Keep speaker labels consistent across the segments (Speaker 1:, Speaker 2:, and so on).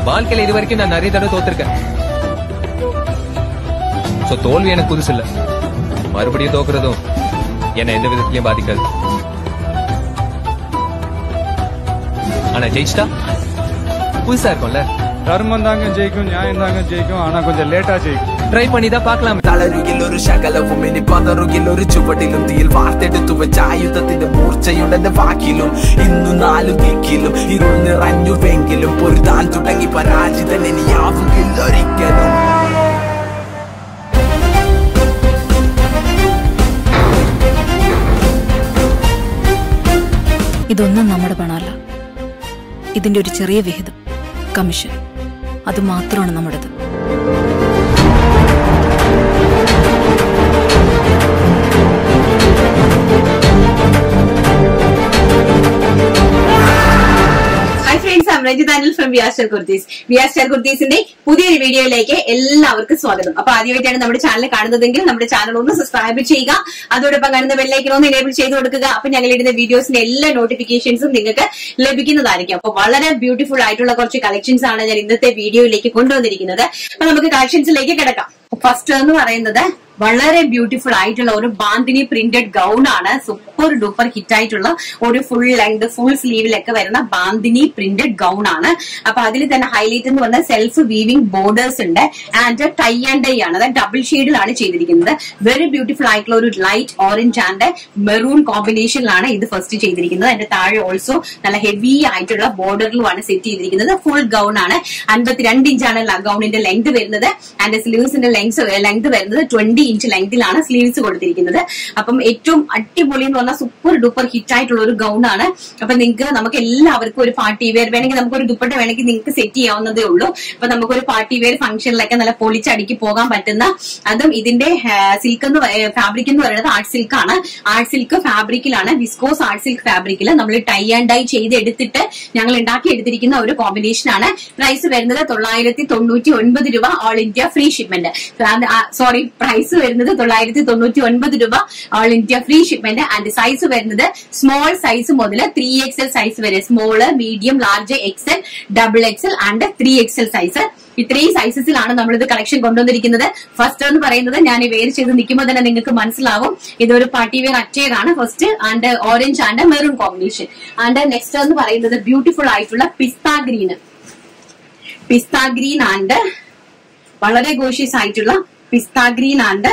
Speaker 1: வாழ்க்கையில இது வரைக்கும் நான் நிறைய தடவை தோத்திருக்கேன் சோ தோல்வி எனக்கு புதுசு இல்ல மறுபடியும் தோக்குறதும் என்ன எந்த விதத்திலயும் பாதிக்காது ஆனா ஜெயிச்சிட்டா புதுசா இருக்கும்ல
Speaker 2: தர்மம் தாங்க ஜெயிக்கும் நியாயம் தாங்க ஜெயிக்கும் ஆனா கொஞ்சம் லேட்டா ஜெயிக்கும்
Speaker 1: ட்ரை பண்ணி தான் பார்க்கலாம்
Speaker 3: തളരുകിൽ ഒരു ശകലവും ഇനി പതറുകിൽ ഒരു ചുവടിലും തീയിൽ വാർത്തെടുത്തു വെച്ച ആയുധത്തിന്റെ മൂർച്ചയുണ്ടെന്റെ വാക്കിലും ഇന്നു നാലു ദിക്കിലും ഇരുൾ നിറഞ്ഞുവെങ്കിലും പൊരുതാൻ തുടങ്ങി പരാജിതൻ ഇനിയാവുകില്ല ഒരിക്കലും
Speaker 4: ഇതൊന്നും നമ്മുടെ പണമല്ല ഇതിന്റെ ഒരു ചെറിയ വിഹിതം കമ്മീഷൻ അത് മാത്രമാണ് നമ്മുടേത്
Speaker 5: hi friends I'm Ranjith Anil from V R star kurtis V R star കുർത്തീസിന്റെ പുതിയൊരു വീഡിയോയിലേക്ക് എല്ലാവർക്കും സ്വാഗതം അപ്പൊ ആദ്യമായിട്ടാണ് നമ്മുടെ ചാനൽ കാണുന്നതെങ്കിൽ നമ്മുടെ ചാനൽ ഒന്ന് സബ്സ്ക്രൈബ് ചെയ്യുക അതോടൊപ്പം കാണുന്ന ബെല്ലൈക്കൻ ഒന്ന് എനേബിൾ ചെയ്ത് കൊടുക്കുക അപ്പൊ ഞങ്ങൾ ഇടുന്ന വീഡിയോസിന്റെ എല്ലാ നോട്ടിഫിക്കേഷൻസും നിങ്ങൾക്ക് ലഭിക്കുന്നതായിരിക്കും അപ്പൊ വളരെ ബ്യൂട്ടിഫുൾ ആയിട്ടുള്ള കുറച്ച് കളക്ഷൻസ് ആണ് ഞാൻ ഇന്നത്തെ വീഡിയോയിലേക്ക് കൊണ്ടുവന്നിരിക്കുന്നത് അപ്പൊ നമുക്ക് കളക്ഷൻസിലേക്ക് കിടക്കാം ഫസ്റ്റ് എന്ന് പറയുന്നത് വളരെ ബ്യൂട്ടിഫുൾ ആയിട്ടുള്ള ഒരു ബാന്തിനി പ്രിന്റഡ് ഗൗൺ ആണ് സൂപ്പർ ഡൂപ്പർ ഹിറ്റ് ആയിട്ടുള്ള ഒരു ഫുൾ ലെങ്ത് ഫുൾ സ്ലീവിലൊക്കെ വരുന്ന ബാന്തിനി പ്രിന്റഡ് ഗൗൺ ആണ് അപ്പൊ അതിൽ തന്നെ ഹൈലൈറ്റ് എന്ന് പറഞ്ഞാൽ സെൽഫ് വീവിംഗ് ബോർഡേഴ്സ് ഉണ്ട് ആൻഡ് ടൈ ആൻഡ് ഡൈ ആണ് അതായത് ഡബിൾ ഷെയ്ഡിലാണ് ചെയ്തിരിക്കുന്നത് വെരി ബ്യൂട്ടിഫുൾ ആയിട്ടുള്ള ഒരു ലൈറ്റ് ഓറഞ്ച് ആൻഡ് മെറൂൺ കോമ്പിനേഷനിലാണ് ഇത് ഫസ്റ്റ് ചെയ്തിരിക്കുന്നത് അതിന്റെ താഴെ ഓൾസോ നല്ല ഹെവി ആയിട്ടുള്ള ബോർഡറിലുമാണ് സെറ്റ് ചെയ്തിരിക്കുന്നത് ഫുൾ ഗൗൺ ആണ് അൻപത്തിരണ്ട് ഇഞ്ചാണ് ഗൗണിന്റെ ലെങ്ത് വരുന്നത് ആൻഡ് സ്ലീവ്സിന്റെ ലെങ്ത് ലെങ്ത് വരുന്നത് ട്വന്റി ഇഞ്ച് ലെങ്തിലാണ് സ്ലീവ്സ് കൊടുത്തിരിക്കുന്നത് അപ്പം ഏറ്റവും അടിപൊളി എന്ന് പറഞ്ഞാൽ സൂപ്പർ ഡൂപ്പർ ഹിറ്റ് ആയിട്ടുള്ള ഒരു ഗൗൺ ആണ് അപ്പൊ നിങ്ങൾക്ക് നമുക്ക് എല്ലാവർക്കും ഒരു പാർട്ടി വെയർ വേണമെങ്കിൽ നമുക്ക് ഒരു ദുപ്പട്ട വേണമെങ്കിൽ നിങ്ങൾക്ക് സെറ്റ് ചെയ്യാവുന്നതേ ഉള്ളൂ അപ്പൊ നമുക്കൊരു പാർട്ടി വെയർ ഫംഗ്ഷനിലൊക്കെ നല്ല പൊളിച്ചടുക്കി പോകാൻ പറ്റുന്ന അതും ഇതിന്റെ സിൽക്ക് എന്ന് ഫാബ്രിക് എന്ന് പറയുന്നത് ആർട്ട് സിൽക്ക് ആണ് ആർട്ട് സിൽക്ക് ഫാബ്രിക്കിലാണ് വിസ്കോസ് ആർട്ട് സിൽക്ക് ഫാബ്രിക്കിൽ നമ്മൾ ടൈ ആൻഡ് ഡൈ ചെയ്ത് എടുത്തിട്ട് ഞങ്ങൾ ഉണ്ടാക്കി എടുത്തിരിക്കുന്ന ഒരു കോമ്പിനേഷൻ ആണ് പ്രൈസ് വരുന്നത് തൊള്ളായിരത്തി തൊണ്ണൂറ്റി ഒൻപത് രൂപ all India free shipment sorry price വരുന്നത് തൊള്ളായിരത്തി തൊണ്ണൂറ്റി ഒൻപത് രൂപ all India free shipment and size വരുന്നത് സ്മോൾ സൈസ് മുതൽ ത്രീ എക്സൽ സൈസ് വരെ small medium large XL double XL and three XL size ഇത്രയും സൈസസിലാണ് നമ്മൾ ഇത് കളക്ഷൻ കൊണ്ടുവന്നിരിക്കുന്നത് ഫസ്റ്റ് എന്ന് പറയുന്നത് ഞാൻ വെയർ ചെയ്ത് നിൽക്കുമ്പോൾ തന്നെ നിങ്ങൾക്ക് മനസ്സിലാവും ഇതൊരു പാർട്ടി വെയർ അറ്റയറാണ് first and orange and maroon combination and next എന്ന് പറയുന്നത് ബ്യൂട്ടിഫുൾ ആയിട്ടുള്ള pista green pista green and വളരെ ഗോഷ്യസ് ആയിട്ടുള്ള pista green and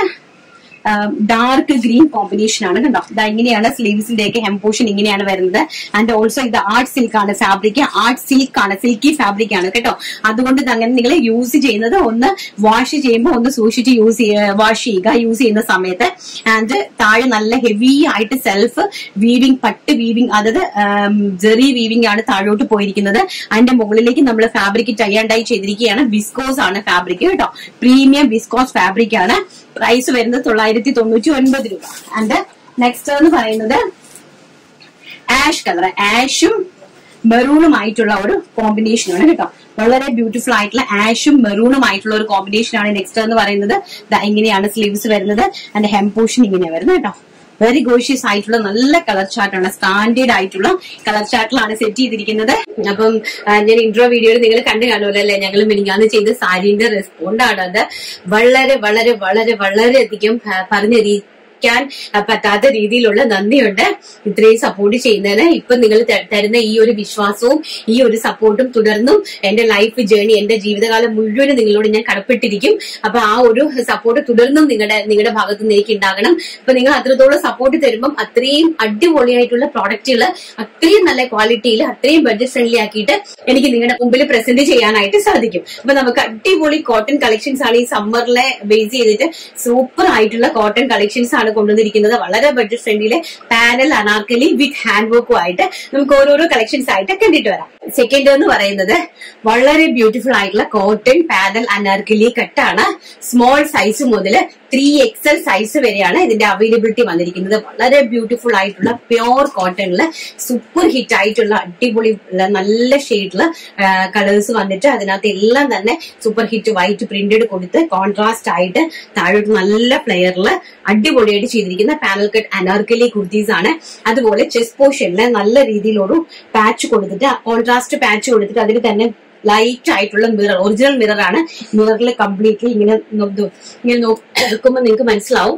Speaker 5: dark green combination ആണ് കണ്ടോ ഇതാ ഇങ്ങനെയാണ് സ്ലീവ്സിന്റെ ഒക്കെ ഹെംപോഷൻ ഇങ്ങനെയാണ് വരുന്നത് ആൻഡ് ഓൾസോ ഇത് ആർട്ട് സിൽക്ക് ആണ് ഫാബ്രിക് ആർട്ട് സിൽക്ക് ആണ് സിൽക്കി ഫാബ്രിക് ആണ് കേട്ടോ അതുകൊണ്ട് ഇത് അങ്ങനെ നിങ്ങൾ യൂസ് ചെയ്യുന്നത് ഒന്ന് വാഷ് ചെയ്യുമ്പോൾ ഒന്ന് സൂക്ഷിച്ച് യൂസ് വാഷ് ചെയ്യുക യൂസ് ചെയ്യുന്ന സമയത്ത് ആൻഡ് താഴെ നല്ല ഹെവി ആയിട്ട് സെൽഫ് വീവിംഗ് പട്ട് വീവിംഗ് അതായത് ജെറി വീവിംഗ് ആണ് താഴോട്ട് പോയിരിക്കുന്നത് അതിന്റെ മുകളിലേക്ക് നമ്മൾ ഫാബ്രിക് ടൈ ആൻഡ് ഡൈ ചെയ്തിരിക്കുകയാണ് വിസ്കോസ് ആണ് ഫാബ്രിക് കേട്ടോ പ്രീമിയം വിസ്കോസ് ഫാബ്രിക് ആണ് പ്രൈസ് വരുന്നത് തൊള്ളായിരത്തി തൊണ്ണൂറ്റി ഒൻപത് രൂപ ആൻഡ് നെക്സ്റ്റ് എന്ന് പറയുന്നത് ആഷ് കളർ ആഷും മെറൂണും ആയിട്ടുള്ള ഒരു കോമ്പിനേഷൻ ആണ് കേട്ടോ വളരെ ബ്യൂട്ടിഫുൾ ആയിട്ടുള്ള ആഷും മെറൂണും ആയിട്ടുള്ള ഒരു കോമ്പിനേഷൻ ആണ് നെക്സ്റ്റ് എന്ന് പറയുന്നത് ദാ ഇങ്ങനെയാണ് സ്ലീവ്സ് വരുന്നത് ആൻഡ് ഹെം പോർഷൻ ഇങ്ങനെയാണ് വരുന്നത് കേട്ടോ വെരി ഗോഷ്യസ് ആയിട്ടുള്ള നല്ല കളർ ചാർട്ടാണ് സ്റ്റാൻഡേർഡ് ആയിട്ടുള്ള കളർ ചാർട്ടിലാണ് സെറ്റ് ചെയ്തിരിക്കുന്നത് അപ്പം ആ, ഞാൻ ഇൻട്രോ വീഡിയോയിൽ നിങ്ങൾ കണ്ടു കാണുമല്ലോ അല്ലെ ഞങ്ങൾ മിനിങ്ങാന്ന് ചെയ്ത സാരിന്റെ റെസ്പോണ്ട് ആണ് അത് വളരെ വളരെ വളരെ വളരെയധികം ആ, പറഞ്ഞറിയിക്കാൻ ആ, പറ്റാത്ത രീതിയിലുള്ള നന്ദിയുണ്ട് ഇത്രയും സപ്പോർട്ട് ചെയ്യുന്നതിന് ഇപ്പൊ നിങ്ങൾ ത- തരുന്ന ഈ ഒരു വിശ്വാസവും ഈ ഒരു സപ്പോർട്ടും തുടർന്നും എന്റെ ലൈഫ് ജേണി എന്റെ ജീവിതകാലം മുഴുവനും നിങ്ങളോട് ഞാൻ കടപ്പെട്ടിരിക്കും അപ്പൊ ആ ഒരു സപ്പോർട്ട് തുടർന്നും നിങ്ങളുടെ നിങ്ങളുടെ ഭാഗത്ത് നിന്ന് എനിക്ക് ഉണ്ടാകണം അപ്പൊ നിങ്ങൾ അത്രത്തോളം സപ്പോർട്ട് തരുമ്പം അത്രയും അടിപൊളിയായിട്ടുള്ള പ്രോഡക്റ്റുകൾ അത്രയും നല്ല ക്വാളിറ്റിയിൽ അത്രയും ബഡ്ജറ്റ് ഫ്രണ്ട്ലി ആക്കിയിട്ട് എനിക്ക് നിങ്ങളുടെ മുമ്പിൽ പ്രസന്റ് ചെയ്യാനായിട്ട് സാധിക്കും അപ്പൊ നമുക്ക് അടിപൊളി കോട്ടൺ കളക്ഷൻസ് ആണ് ഈ സമ്മറിലെ ബേസ് ചെയ്തിട്ട് സൂപ്പർ ആയിട്ടുള്ള കോട്ടൺ കളക്ഷൻസ് ആണ് കൊണ്ടുവന്നിരിക്കുന്നത് വളരെ ബഡ്ജറ്റ് ഫ്രണ്ട്ലിയിലെ പാനൽ അനാർക്കലി വിത്ത് ഹാൻഡ് വർക്കും ആയിട്ട് നമുക്ക് ഓരോരോ കളക്ഷൻസ് ആയിട്ട് കണ്ടിട്ട് വരാം സെക്കൻഡ് എന്ന് പറയുന്നത് വളരെ ബ്യൂട്ടിഫുൾ ആയിട്ടുള്ള കോട്ടൺ പാനൽ അനാർക്കലി കട്ടാണ് സ്മോൾ സൈസ് മുതൽ ത്രീ എക്സൽ സൈസ് വരെയാണ് ഇതിന്റെ അവൈലബിലിറ്റി വന്നിരിക്കുന്നത് വളരെ ബ്യൂട്ടിഫുൾ ആയിട്ടുള്ള പ്യോർ കോട്ടണില് സൂപ്പർ ഹിറ്റ് ആയിട്ടുള്ള അടിപൊളി ഉള്ള നല്ല ഷെയ്ഡില് കളേഴ്സ് വന്നിട്ട് അതിനകത്ത് എല്ലാം തന്നെ സൂപ്പർ ഹിറ്റ് വൈറ്റ് പ്രിന്റഡ് കൊടുത്ത് കോൺട്രാസ്റ്റ് ആയിട്ട് താഴോട്ട് നല്ല ഫ്ലെയറില് അടിപൊളിയായിട്ട് ചെയ്തിരിക്കുന്ന പാനൽ കട്ട് അനാർക്കലി കുർത്തീസ് ആണ് അതുപോലെ ചെസ് പോർഷനില് നല്ല രീതിയിലൊരു പാച്ച് കൊടുത്തിട്ട് കോൺട്രാസ്റ്റ് പാച്ച് കൊടുത്തിട്ട് അതിൽ തന്നെ ലൈറ്റ് ആയിട്ടുള്ള മിറർ ഒറിജിനൽ മിറർ ആണ് മിററിൽ കംപ്ലീറ്റ്ലി ഇങ്ങനെ നോ- ഇങ്ങനെ നോക്കുമ്പോൾ നിങ്ങൾക്ക് മനസ്സിലാവും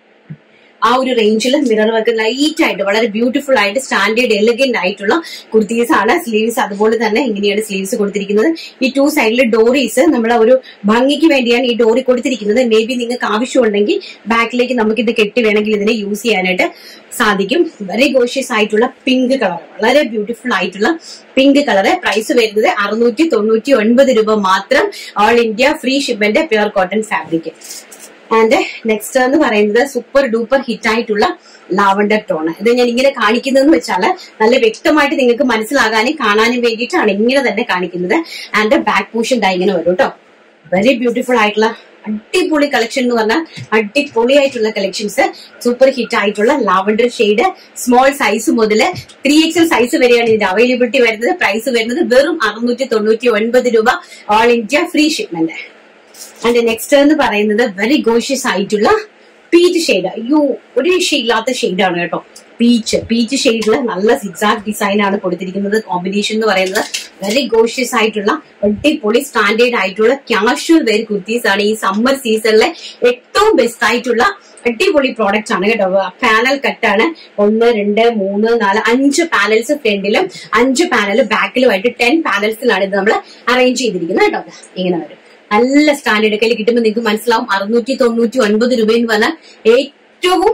Speaker 5: ആ ഒരു റേഞ്ചിൽ മിറർ വർക്ക് ലൈറ്റ് ആയിട്ട് വളരെ ബ്യൂട്ടിഫുൾ ആയിട്ട് സ്റ്റാൻഡേർഡ് എലഗന്റ് ആയിട്ടുള്ള കുർത്തീസ് ആണ് സ്ലീവ്സ് അതുപോലെ തന്നെ ഇങ്ങനെയാണ് സ്ലീവ്സ് കൊടുത്തിരിക്കുന്നത് ഈ ടു സൈഡിൽ ഡോറീസ് നമ്മൾ ഒരു ഭംഗിക്ക് വേണ്ടിയാണ് ഈ ഡോറി കൊടുത്തിരിക്കുന്നത് മേ ബി നിങ്ങൾക്ക് ആവശ്യമുണ്ടെങ്കിൽ ബാക്കിലേക്ക് നമുക്ക് ഇത് കെട്ടി വേണമെങ്കിൽ ഇതിനെ യൂസ് ചെയ്യാനായിട്ട് സാധിക്കും വെരി ഗോഷ്യസ് ആയിട്ടുള്ള പിങ്ക് കളർ വളരെ ബ്യൂട്ടിഫുൾ ആയിട്ടുള്ള പിങ്ക് കളറ് പ്രൈസ് വരുന്നത് അറുന്നൂറ്റി തൊണ്ണൂറ്റി ഒൻപത് രൂപ മാത്രം all India free shipment pure cotton fabric and next എന്ന് പറയുന്നത് സൂപ്പർ ഡൂപ്പർ ഹിറ്റ് ആയിട്ടുള്ള ലാവണ്ടർ ടോൺ ഇത് ഞാൻ ഇങ്ങനെ കാണിക്കുന്നതെന്ന് വെച്ചാൽ നല്ല വ്യക്തമായിട്ട് നിങ്ങൾക്ക് മനസ്സിലാകാനും കാണാനും വേണ്ടിയിട്ടാണ് ഇങ്ങനെ തന്നെ കാണിക്കുന്നത് ആൻഡ് ബാക്ക് പൂഷൻ ദാ ഇങ്ങനെ വരും കേട്ടോ വെരി ബ്യൂട്ടിഫുൾ ആയിട്ടുള്ള അടിപൊളി കളക്ഷൻ എന്ന് പറഞ്ഞാൽ അടിപൊളി ആയിട്ടുള്ള കളക്ഷൻസ് സൂപ്പർ ഹിറ്റ് ആയിട്ടുള്ള ലാവണ്ടർ ഷെയ്ഡ് സ്മോൾ സൈസ് മുതൽ ത്രീ എക്സൽ സൈസ് വരെയാണ് ഇതിന്റെ അവൈലബിലിറ്റി വരുന്നത് പ്രൈസ് വരുന്നത് വെറും അറുന്നൂറ്റി തൊണ്ണൂറ്റി ഒൻപത് രൂപ all India free shipment and next എന്ന് പറയുന്നത് വെരി ഗോഷ്യസ് ആയിട്ടുള്ള പീച്ച് ഷെയ്ഡ് അയ്യോ ഒരു രക്ഷയില്ലാത്ത ഷെയ്ഡാണ് കേട്ടോ പീച്ച് പീച്ച് ഷെയ്ഡില് നല്ല സിക്സാക് ഡിസൈൻ ആണ് കൊടുത്തിരിക്കുന്നത് കോമ്പിനേഷൻ എന്ന് പറയുന്നത് വെരി ഗോഷ്യസ് ആയിട്ടുള്ള അടിപൊളി സ്റ്റാൻഡേർഡ് ആയിട്ടുള്ള ക്യാഷ്വൽ വെയർ കുർത്തീസ് ആണ് ഈ സമ്മർ സീസണിലെ ഏറ്റവും ബെസ്റ്റ് ആയിട്ടുള്ള അടിപൊളി പ്രോഡക്റ്റ് ആണ് കേട്ടോ പാനൽ കട്ടാണ് ഒന്ന് രണ്ട് മൂന്ന് നാല് അഞ്ച് പാനൽസ് ഫ്രണ്ടിലും അഞ്ച് പാനൽ ബാക്കിലുമായിട്ട് ടെൻ പാനൽസിലാണ് ഇത് നമ്മൾ അറേഞ്ച് ചെയ്തിരിക്കുന്നത് കേട്ടോ ഇങ്ങനെ വരും നല്ല സ്റ്റാൻഡേർഡ് കയ്യിൽ കിട്ടുമ്പോൾ നിങ്ങൾക്ക് മനസ്സിലാവും അറുന്നൂറ്റി തൊണ്ണൂറ്റി ഒൻപത് രൂപ എന്ന് പറഞ്ഞാൽ ഏറ്റവും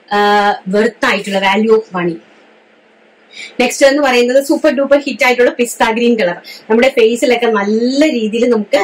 Speaker 5: വെർത്ത് ആയിട്ടുള്ള വാല്യൂ ഓഫ് മണി നെക്സ്റ്റ് എന്ന് പറയുന്നത് സൂപ്പർ ഡൂപ്പർ ഹിറ്റ് ആയിട്ടുള്ള പിസ്ത ഗ്രീൻ കളർ നമ്മുടെ ഫേസിലൊക്കെ നല്ല രീതിയിൽ നമുക്ക്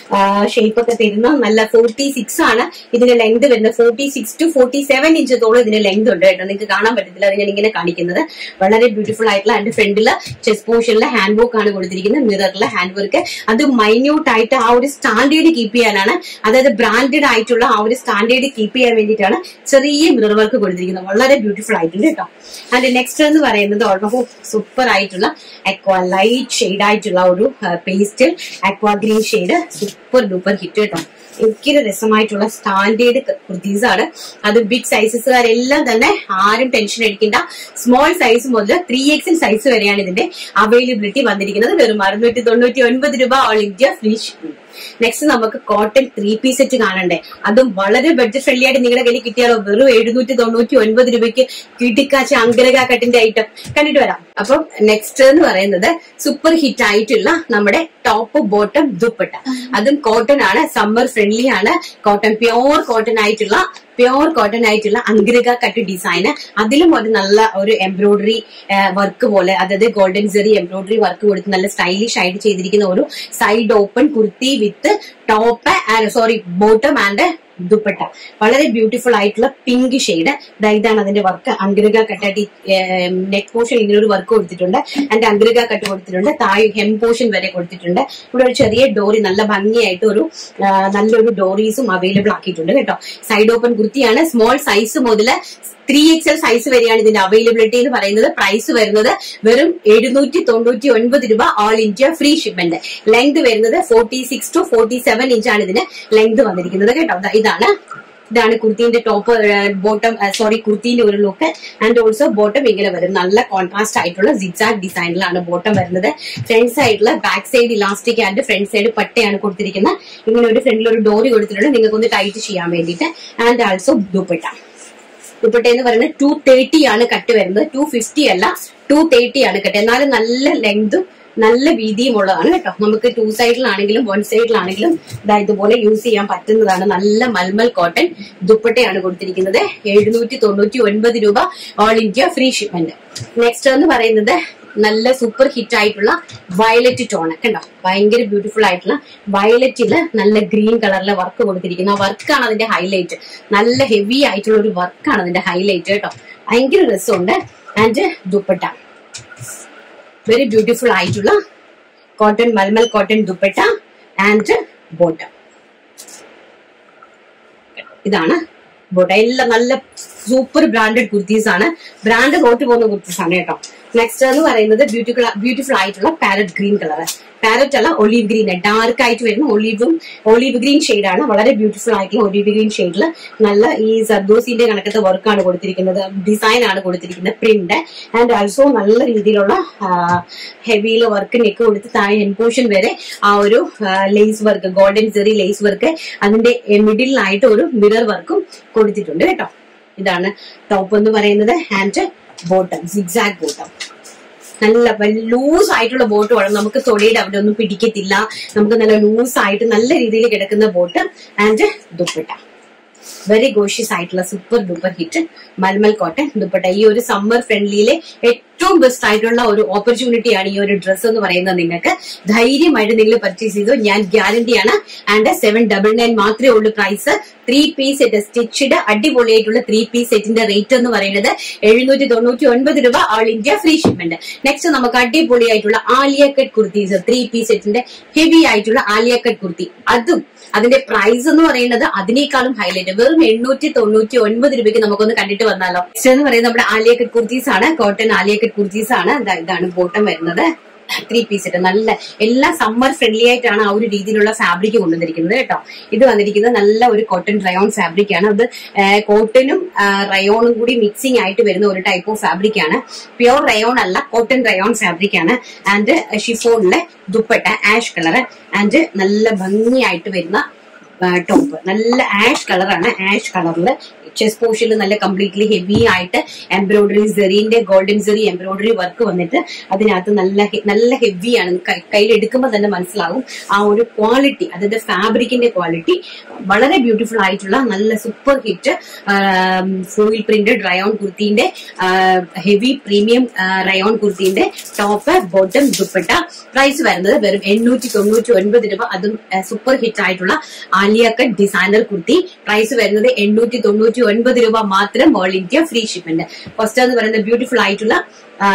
Speaker 5: ഷേപ്പ് ഒക്കെ തരുന്ന നല്ല ഫോർട്ടി സിക്സ് ആണ് ഇതിന്റെ ലെങ്ത് വരുന്നത് forty six to forty seven ഇഞ്ചത്തോളം ഇതിന്റെ ലെങ്ത് ഉണ്ട് കേട്ടോ നിങ്ങൾക്ക് കാണാൻ പറ്റത്തില്ല അത് ഞാൻ ഇങ്ങനെ കാണിക്കുന്നത് വളരെ ബ്യൂട്ടിഫുൾ ആയിട്ടുള്ള അതിന്റെ ഫ്രണ്ടില് ചെസ്റ്റ് പോർഷനിലെ ഹാൻഡ് വർക്ക് ആണ് കൊടുത്തിരിക്കുന്നത് മിററിലെ ഹാൻഡ് വർക്ക് അത് മൈന്യൂട്ട് ആയിട്ട് ആ ഒരു സ്റ്റാൻഡേർഡ് കീപ്പ് ചെയ്യാനാണ് അതായത് ബ്രാൻഡഡ് ആയിട്ടുള്ള ആ ഒരു സ്റ്റാൻഡേർഡ് കീപ്പ് ചെയ്യാൻ വേണ്ടിയിട്ടാണ് ചെറിയ മിറർ വർക്ക് കൊടുത്തിരിക്കുന്നത് വളരെ ബ്യൂട്ടിഫുൾ ആയിട്ടുണ്ട് കേട്ടോ ആൻഡ് നെക്സ്റ്റ് എന്ന് പറയുന്നത് ഓൾമോസ്റ്റ് സൂപ്പർ ആയിട്ടുള്ള അക്വ ലൈറ്റ് ഷെയ്ഡ് ആയിട്ടുള്ള ഒരു pastel aqua green shade super duper hit കേട്ടോ ഭയങ്കര രസമായിട്ടുള്ള സ്റ്റാൻഡേർഡ് കുർത്തീസ് ആണ് അത് ബിഗ് സൈസസുകാരെല്ലാം തന്നെ ആരും ടെൻഷൻ അടിക്കേണ്ട സ്മോൾ സൈസ് മുതൽ ത്രീ എക്സൽ സൈസ് വരെയാണ് ഇതിന്റെ അവൈലബിലിറ്റി വന്നിരിക്കുന്നത് വെറും അറുന്നൂറ്റി തൊണ്ണൂറ്റി ഒൻപത് രൂപ all India free shipping next നമുക്ക് കോട്ടൺ ത്രീ പീസ് സെറ്റ് കാണണ്ടേ അതും വളരെ ബഡ്ജറ്റ് ഫ്രണ്ട്ലി ആയിട്ട് നിങ്ങളുടെ കയ്യിൽ കിട്ടിയാലോ വെറും എഴുന്നൂറ്റി തൊണ്ണൂറ്റി ഒൻപത് രൂപയ്ക്ക് കിട്ടിക്കാച്ച അങ്കരക കട്ടിന്റെ ഐറ്റം കണ്ടിട്ട് വരാം അപ്പം നെക്സ്റ്റ് എന്ന് പറയുന്നത് സൂപ്പർ ഹിറ്റ് ആയിട്ടുള്ള നമ്മുടെ ടോപ്പ് ബോട്ടം ദുപ്പട്ട അതും കോട്ടൺ ആണ് സമ്മർ ഫ്രണ്ട്ലി ആണ് കോട്ടൺ പ്യോർ കോട്ടൺ ആയിട്ടുള്ള പ്യോർ കോട്ടൺ ആയിട്ടുള്ള അങ്കിരക കട്ട് ഡിസൈന് അതിലും ഒരു നല്ല ഒരു എംബ്രോയിഡറി വർക്ക് പോലെ അതായത് ഗോൾഡൻ സെറി എംബ്രോയിഡറി വർക്ക് കൊടുത്ത് നല്ല സ്റ്റൈലിഷ് ആയിട്ട് ചെയ്തിരിക്കുന്ന ഒരു side open kurti with top sorry bottom and dupatta വളരെ ബ്യൂട്ടിഫുൾ ആയിട്ടുള്ള പിങ്ക് ഷെയ്ഡ് ഇതാണ് അതിന്റെ വർക്ക് അങ്കിരക കട്ടായിട്ട് നെക്ക് പോർഷൻ ഇങ്ങനെ ഒരു വർക്ക് കൊടുത്തിട്ടുണ്ട് ആൻഡ് അങ്കിരക കട്ട് കൊടുത്തിട്ടുണ്ട് താഴെ ഹെം പോർഷൻ വരെ കൊടുത്തിട്ടുണ്ട് ഇവിടെ ഒരു ചെറിയ ഡോറി നല്ല ഭംഗിയായിട്ട് ഒരു ആ, നല്ലൊരു ഡോറീസും അവൈലബിൾ ആക്കിയിട്ടുണ്ട് കേട്ടോ സൈഡ് ഓപ്പൺ കുർത്തിയാണ് സ്മോൾ സൈസ് മുതൽ ത്രീ എക്സൽ സൈസ് വരെയാണ് ഇതിന്റെ അവൈലബിലിറ്റി എന്ന് പറയുന്നത് പ്രൈസ് വരുന്നത് വെറും എഴുന്നൂറ്റി തൊണ്ണൂറ്റി ഒൻപത് രൂപ all India free shipment length വരുന്നത് forty six to forty seven ഇഞ്ചാണ് ഇതിന് ലെങ്ത് വന്നിരിക്കുന്നത് കേട്ടോ ദാ ഇതാണ് ഇതാണ് കുർത്തിന്റെ ടോപ്പ് ബോട്ടം സോറി കുർത്തിന്റെ ഒരു ലുക്ക് ആൻഡ് ഓൾസോ ബോട്ടം ഇങ്ങനെ വരും നല്ല കോൺട്രാസ്റ്റ് ആയിട്ടുള്ള സിക്സാക് ഡിസൈനിലാണ് ബോട്ടം വരുന്നത് ഫ്രണ്ട് സൈഡിൽ back side elastic and front side പട്ടയാണ് കൊടുത്തിരിക്കുന്നത് ഇങ്ങനെ ഒരു ഫ്രണ്ടിൽ ഒരു ഡോറി കൊടുത്തിട്ടുണ്ട് നിങ്ങൾക്ക് ഒന്ന് ടൈറ്റ് ചെയ്യാൻ വേണ്ടിയിട്ട് ആൻഡ് ആൾസോ ദുപ്പട്ട ദുപ്പട്ട എന്ന് പറയുന്നത് ടു തേർട്ടി ആണ് കട്ട് വരുന്നത് ടു ഫിഫ്റ്റി അല്ല ടു തേർട്ടി ആണ് കട്ട് എന്നാലും നല്ല ലെങ്തും നല്ല വീതിയും ഉള്ളതാണ് കേട്ടോ നമുക്ക് ടു സൈഡിലാണെങ്കിലും വൺ സൈഡിലാണെങ്കിലും ഇതാ ഇതുപോലെ യൂസ് ചെയ്യാൻ പറ്റുന്നതാണ് നല്ല മൽമൽ കോട്ടൺ ദുപ്പട്ടയാണ് കൊടുത്തിരിക്കുന്നത് എഴുന്നൂറ്റി തൊണ്ണൂറ്റി ഒൻപത് രൂപ all India free shipment next എന്ന് പറയുന്നത് നല്ല സൂപ്പർ ഹിറ്റ് ആയിട്ടുള്ള വയലറ്റ് ടോൺ കണ്ടോ ഭയങ്കര ബ്യൂട്ടിഫുൾ ആയിട്ടുള്ള വയലറ്റില് നല്ല ഗ്രീൻ കളറിലെ വർക്ക് കൊടുത്തിരിക്കുന്നു ആ വർക്കാണ് അതിന്റെ ഹൈലൈറ്റ് നല്ല ഹെവി ആയിട്ടുള്ള ഒരു വർക്കാണ് അതിന്റെ ഹൈലൈറ്റ് കേട്ടോ ഭയങ്കര രസമുണ്ട് ആൻഡ് ദുപ്പട്ട വെരി ബ്യൂട്ടിഫുൾ ആയിട്ടുള്ള cotton malmal cotton dupatta and bottom ഇതാണ് ബോട്ട എല്ലാം നല്ല സൂപ്പർ ബ്രാൻഡഡ് കുർത്തീസ് ആണ് ബ്രാൻഡ് തോറ്റു പോകുന്ന കുർത്തീസ് ആണ് കേട്ടോ നെക്സ്റ്റ് എന്ന് പറയുന്നത് ബ്യൂട്ടിഫുൾ ബ്യൂട്ടിഫുൾ ആയിട്ടുള്ള പാരറ്റ് ഗ്രീൻ കളർ പാരറ്റ് അല്ല ഒലീവ് ഗ്രീൻ ഡാർക്ക് ആയിട്ട് വരുന്ന ഒലീവും ഒലീവ് ഗ്രീൻ ആണ് വളരെ ബ്യൂട്ടിഫുൾ ആയിട്ടുള്ള ഒലീവ് ഗ്രീൻ ഷെയ്ഡിൽ നല്ല ഈ സർദോസിന്റെ കണക്കത്തെ വർക്കാണ് കൊടുത്തിരിക്കുന്നത് ഡിസൈൻ ആണ് കൊടുത്തിരിക്കുന്നത് പ്രിന്റ് ആൻഡ് ആൾസോ നല്ല രീതിയിലുള്ള ഹെവിയിൽ വർക്ക് നെക്ക് കൊടുത്ത് താഴെ എൻപോഷൻ വരെ ആ ഒരു lace work golden zari lace work അതിന്റെ മിഡിലായിട്ട് ഒരു മിറർ വർക്കും കൊടുത്തിട്ടുണ്ട് കേട്ടോ ഇതാണ് ടോപ്പ് എന്ന് പറയുന്നത് ആൻഡ് ബോട്ടം സിക്സാക് ബോട്ടം നല്ല ലൂസ് ആയിട്ടുള്ള ബോട്ട് വേണം നമുക്ക് തൊടിയുടെ അവിടെ ഒന്നും പിടിക്കത്തില്ല നമുക്ക് നല്ല ലൂസ് ആയിട്ട് നല്ല രീതിയിൽ കിടക്കുന്ന ബോട്ട് ആൻഡ് ദുപ്പട്ട വെരി ഗോഷ്യസ് ആയിട്ടുള്ള super duper hit malmal cotton dupatta ഈ ഒരു സമ്മർ ഫ്രണ്ട്ലിയിലെ ഏറ്റവും ബെസ്റ്റ് ആയിട്ടുള്ള ഒരു ഓപ്പർച്യൂണിറ്റിയാണ് ഈ ഒരു ഡ്രസ്സ് എന്ന് പറയുന്നത് നിങ്ങൾക്ക് ധൈര്യമായിട്ട് നിങ്ങൾ പർച്ചേസ് ചെയ്തു ഞാൻ ഗ്യാരണ്ടിയാണ് ആൻഡ് സെവൻ ഡബിൾ നയൻ മാത്രമേ ഉള്ളൂ price three piece set stitched അടിപൊളിയായിട്ടുള്ള ത്രീ പീസ് സെറ്റിന്റെ റേറ്റ് എന്ന് പറയുന്നത് എഴുന്നൂറ്റി തൊണ്ണൂറ്റി ഒൻപത് രൂപ all India free shipment next നമുക്ക് അടിപൊളിയായിട്ടുള്ള Alia cut kurtis three piece സെറ്റിന്റെ ഹെവി ആയിട്ടുള്ള ആലിയ കട്ട് കുർത്തി അതും അതിന്റെ പ്രൈസ് എന്ന് പറയുന്നത് അതിനേക്കാളും ഹൈലൈറ്റ് വെറും എണ്ണൂറ്റി തൊണ്ണൂറ്റി ഒൻപത് രൂപയ്ക്ക് നമുക്കൊന്ന് കണ്ടിട്ട് വന്നാലോ നെക്സ്റ്റ് എന്ന് പറയുന്നത് നമ്മുടെ ആലിയ കട്ട് കുർത്തീസ് ആണ് കോട്ടൺ ആലിയ കട്ട് കുർത്തീസ് ആണ് ദാ ഇതാണ് ബോട്ടം വരുന്നത് ത്രീ പീസ് ഇട്ട് നല്ല എല്ലാ സമ്മർ ഫ്രണ്ട്ലി ആയിട്ടാണ് ആ ഒരു രീതിയിലുള്ള ഫാബ്രിക് കൊണ്ടുവന്നിരിക്കുന്നത് കേട്ടോ ഇത് വന്നിരിക്കുന്നത് നല്ല ഒരു കോട്ടൺ റയോൺ ഫാബ്രിക് ആണ് അത് കോട്ടനും റയോണും കൂടി മിക്സിംഗ് ആയിട്ട് വരുന്ന ഒരു ടൈപ്പ് ഓഫ് ഫാബ്രിക് ആണ് പ്യുവർ റയോൺ അല്ല കോട്ടൺ റയോൺ ഫാബ്രിക് ആണ് ആൻഡ് ഷിഫോണിലെ ദുപ്പട്ട ആഷ് കളർ ആൻഡ് നല്ല ഭംഗിയായിട്ട് വരുന്ന ടോപ്പ് നല്ല ആഷ് കളറാണ് ആഷ് കളറിൽ ചെസ് പോർഷനിൽ നല്ല കംപ്ലീറ്റ്ലി ഹെവി ആയിട്ട് എംബ്രോയിഡറി സെറീന്റെ ഗോൾഡൻ സെറി എംബ്രോയിഡറി വർക്ക് വന്നിട്ട് അതിനകത്ത് നല്ല ഹെ- നല്ല ഹെവിയാണ് കയ്യിൽ എടുക്കുമ്പോൾ തന്നെ മനസ്സിലാവും ആ ഒരു ക്വാളിറ്റി അതായത് ഫാബ്രിക്കിന്റെ ക്വാളിറ്റി വളരെ ബ്യൂട്ടിഫുൾ ആയിട്ടുള്ള നല്ല super hit foil printed rayon കുർത്തിന്റെ ഹെവി പ്രീമിയം റയോൺ കുർത്തിന്റെ ടോപ്പ് ബോട്ടം ദുപ്പട്ട പ്രൈസ് വരുന്നത് വെറും എണ്ണൂറ്റി തൊണ്ണൂറ്റി ഒൻപത് രൂപ അതും സൂപ്പർ ഹിറ്റ് ആയിട്ടുള്ള Alia cut designer kurti price വരുന്നത് എണ്ണൂറ്റി തൊണ്ണൂറ്റി ഒൻപത് രൂപ മാത്രം all India free shipment first എന്ന് പറയുന്നത് ബ്യൂട്ടിഫുൾ ആയിട്ടുള്ള ആ,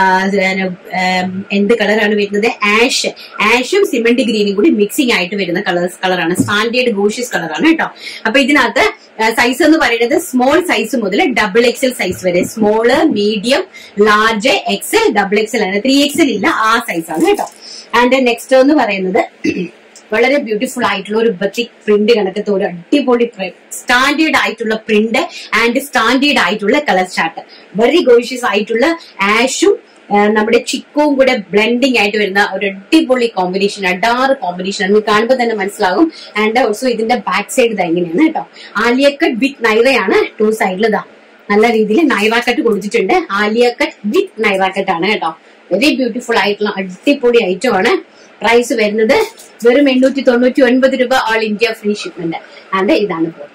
Speaker 5: ഉം, എന്ത് കളറാണ് വരുന്നത് ആഷ് ആഷും സിമന്റ് ഗ്രീനും കൂടി മിക്സിംഗ് ആയിട്ട് വരുന്ന കളേഴ്സ് കളറാണ് സ്റ്റാൻഡേർഡ് ഗോഷ്യസ് കളറാണ് കേട്ടോ അപ്പൊ ഇതിനകത്ത് സൈസ് എന്ന് പറയുന്നത് സ്മോൾ സൈസ് മുതൽ ഡബിൾ എക്സൽ സൈസ് വരെ small medium large XL double XL ആണ് ത്രീ എക്സൽ ഇല്ല ആ സൈസ് ആണ് കേട്ടോ ആൻഡ് നെക്സ്റ്റ് എന്ന് പറയുന്നത് വളരെ ബ്യൂട്ടിഫുൾ ആയിട്ടുള്ള ഒരു ബത്തിക് പ്രിന്റ് കണക്കത്തെ ഒരു അടിപൊളി സ്റ്റാൻഡേർഡ് ആയിട്ടുള്ള പ്രിന്റ് ആൻഡ് സ്റ്റാൻഡേർഡ് ആയിട്ടുള്ള കളർ ചാർട്ട് വെരി ഗോഷ്യസ് ആയിട്ടുള്ള ആഷും നമ്മുടെ ചിക്കവും കൂടെ ബ്ലെൻഡിങ് ആയിട്ട് വരുന്ന ഒരു അടിപൊളി കോമ്പിനേഷൻ അഡാറ് കോമ്പിനേഷൻ നിങ്ങൾക്ക് കാണുമ്പോൾ തന്നെ മനസ്സിലാകും ആൻഡ് ഓൾസോ ഇതിന്റെ ബാക്ക് സൈഡ് ഇതാ ഇങ്ങനെയാണ് കേട്ടോ ആലിയ കട്ട് വിത്ത് നൈറയാണ് ടു സൈഡിൽ ഇതാ നല്ല രീതിയിൽ നൈറ കട്ട് കൊടുത്തിട്ടുണ്ട് Alia cut with Naira cut ആണ് കേട്ടോ വെരി ബ്യൂട്ടിഫുൾ ആയിട്ടുള്ള അടിപൊളി ഐറ്റം ആണ് പ്രൈസ് വരുന്നത് വെറും എണ്ണൂറ്റി തൊണ്ണൂറ്റി ഒൻപത് രൂപ all India free shipment and ഇതാണ് ബോട്ടം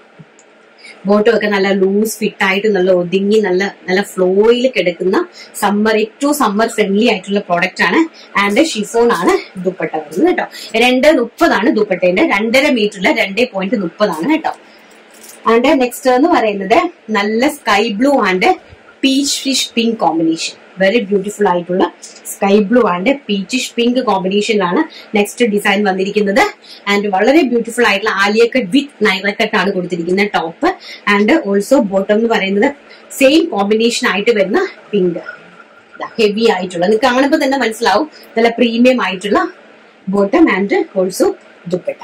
Speaker 5: ബോട്ടം ഒക്കെ നല്ല ലൂസ് ഫിറ്റ് ആയിട്ട് നല്ല ഒതുങ്ങി നല്ല നല്ല ഫ്ലോയിൽ കിടക്കുന്ന സമ്മർ ഏറ്റവും സമ്മർ ഫ്രണ്ട്ലി ആയിട്ടുള്ള പ്രോഡക്റ്റ് ആണ് ആൻഡ് ഷിഫോൺ ആണ് ദുപ്പട്ട വരുന്നത് കേട്ടോ രണ്ട് മുപ്പതാണ് ദുപ്പട്ടേന്റെ രണ്ടര മീറ്ററിലെ രണ്ടേ പോയിന്റ് മുപ്പതാണ് കേട്ടോ ആൻഡ് നെക്സ്റ്റ് എന്ന് പറയുന്നത് നല്ല sky blue and peachish pink combination very beautiful ആയിട്ടുള്ള sky blue and peachish pink കോമ്പിനേഷനിലാണ് നെക്സ്റ്റ് ഡിസൈൻ വന്നിരിക്കുന്നത് ആൻഡ് വളരെ ബ്യൂട്ടിഫുൾ ആയിട്ടുള്ള Alia cut with Naira cut ആണ് കൊടുത്തിരിക്കുന്നത് ടോപ്പ് ആൻഡ് ഓൾസോ ബോട്ടം എന്ന് പറയുന്നത് സെയിം കോമ്പിനേഷൻ ആയിട്ട് വരുന്ന പിങ്ക് ഹെവി ആയിട്ടുള്ള നിങ്ങൾക്ക് കാണുമ്പോൾ തന്നെ മനസ്സിലാവും നല്ല പ്രീമിയം ആയിട്ടുള്ള ബോട്ടം ആൻഡ് ഓൾസോ ദുപ്പട്ട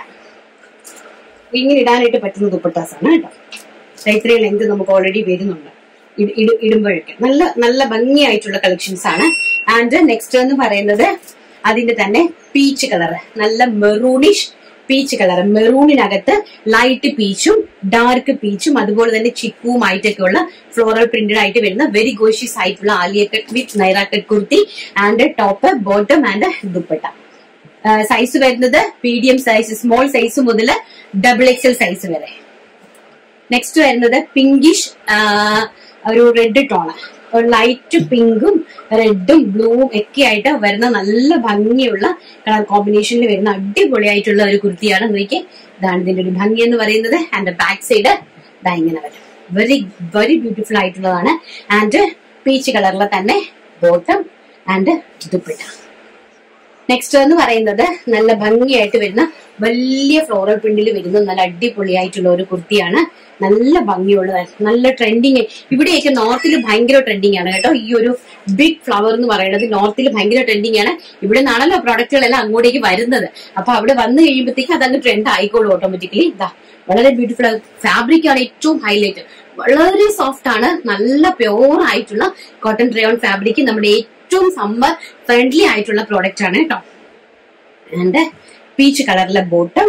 Speaker 5: ഇങ്ങനെ ഇടാനായിട്ട് പറ്റുന്ന ദുപ്പട്ടാസ് ആണ് കേട്ടോ ദാ ഇത്രയും ലെങ്ത് നമുക്ക് ഓൾറെഡി വരുന്നുണ്ട് ഇട്- ഇട്- ഇടുമ്പോഴൊക്കെ നല്ല നല്ല ഭംഗിയായിട്ടുള്ള കളക്ഷൻസ് ആണ് ആൻഡ് നെക്സ്റ്റ് എന്ന് പറയുന്നത് അതിന്റെ തന്നെ പീച്ച് കളർ നല്ല മെറൂണിഷ് പീച്ച് കളർ മെറൂണിനകത്ത് ലൈറ്റ് പീച്ചും ഡാർക്ക് പീച്ചും അതുപോലെ തന്നെ ചിക്കുവുമായിട്ടൊക്കെ ഉള്ള ഫ്ലോറൽ പ്രിന്റഡ് ആയിട്ട് വരുന്ന വെരി ഗോഷ്യസ് ആയിട്ടുള്ള Alia cut with Naira cut kurti and top bottom and dupatta size വരുന്നത് മീഡിയം സൈസ് സ്മോൾ സൈസ് മുതൽ ഡബിൾ എക്സൽ സൈസ് വരെ നെക്സ്റ്റ് വരുന്നത് പിങ്കിഷ് ഒരു റെഡ് ടോണ് ലൈറ്റ് പിങ്കും റെഡും ബ്ലൂവും ഒക്കെ ആയിട്ട് വരുന്ന നല്ല ഭംഗിയുള്ള കളർ കോമ്പിനേഷനിൽ വരുന്ന അടിപൊളിയായിട്ടുള്ള ഒരു കുർത്തിയാണ് നോക്കി ഇതാണ് ഇതിന്റെ ഒരു ഭംഗി എന്ന് പറയുന്നത് ആൻഡ് ബാക്ക് സൈഡ് ഇതാ ഇങ്ങനെ വരും വെരി വെരി ബ്യൂട്ടിഫുൾ ആയിട്ടുള്ളതാണ് ആൻഡ് പീച്ച് കളറിലെ തന്നെ ബോട്ടം ആൻഡ് ദുപ്പട്ട നെക്സ്റ്റ് എന്ന് പറയുന്നത് നല്ല ഭംഗിയായിട്ട് വരുന്ന വലിയ ഫ്ലോറൽ പ്രിന്റിൽ വരുന്ന നല്ല അടിപൊളിയായിട്ടുള്ള ഒരു കുർത്തിയാണ് നല്ല ഭംഗിയുള്ളത് നല്ല ട്രെൻഡിങ് ഇവിടെയൊക്കെ നോർത്തിൽ ഭയങ്കര ട്രെൻഡിങ് ആണ് കേട്ടോ ഈ ഒരു ബിഗ് ഫ്ലവർ എന്ന് പറയുന്നത് നോർത്തിൽ ഭയങ്കര ട്രെൻഡിങ് ആണ് ഇവിടെ നിന്നാണല്ലോ പ്രോഡക്റ്റുകളെല്ലാം അങ്ങോട്ടേക്ക് വരുന്നത് അപ്പൊ അവിടെ വന്നു കഴിയുമ്പോഴത്തേക്ക് അതങ്ങ് ട്രെൻഡ് ആയിക്കോളൂ ഓട്ടോമാറ്റിക്കലി ഇതാ വളരെ ബ്യൂട്ടിഫുൾ ഫാബ്രിക് ആണ് ഏറ്റവും ഹൈലൈറ്റ് വളരെ സോഫ്റ്റ് ആണ് നല്ല പ്യോർ ആയിട്ടുള്ള കോട്ടൺ ട്രയോൺ ഫാബ്രിക് നമ്മുടെ ഏറ്റവും സമ്മർ ഫ്രണ്ട്ലി ആയിട്ടുള്ള പ്രോഡക്റ്റ് ആണ് കേട്ടോ ആൻഡ് പീച്ച് കളറിലെ ബോട്ടം